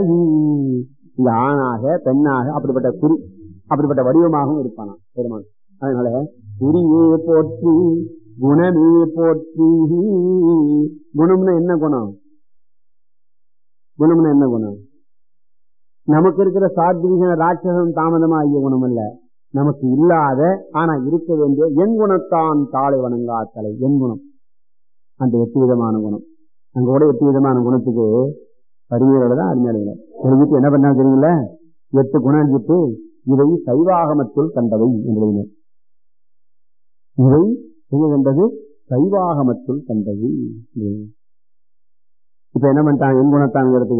இந்த ஆணாக பெண்ணாக அப்படிப்பட்ட குறி அப்படிப்பட்ட வடிவமாகவும் இருப்பானா பெருமான் அதனால குறியே போற்றி குணமே போற்றி குணம்னா என்ன குணம் குணம்னா என்ன குணம் நமக்கு இருக்கிற சாத்வீக ராட்சசம் தாமதமா ஆகிய குணம் அல்ல நமக்கு இல்லாத ஆனா இருக்க வேண்டிய என் குணத்தான் தாளை வணங்காத்தலை என் குணம் அந்த எட்டு விதமான குணம் அங்க கூட எட்டு விதமான குணத்துக்கு அருமையோட தான் அருமையாளர்கள் எழுதிட்டு என்ன பண்ணா தெரியுங்கள எட்டு குணம் எழுதிட்டு இவை சைவாகமத்துள் கண்டவை என்று இவை எங்க கண்டது சைவாகமத்துள் கண்டவை இப்ப என்ன பண்ணிட்டாங்க என் குணத்தாங்கிறதுக்கு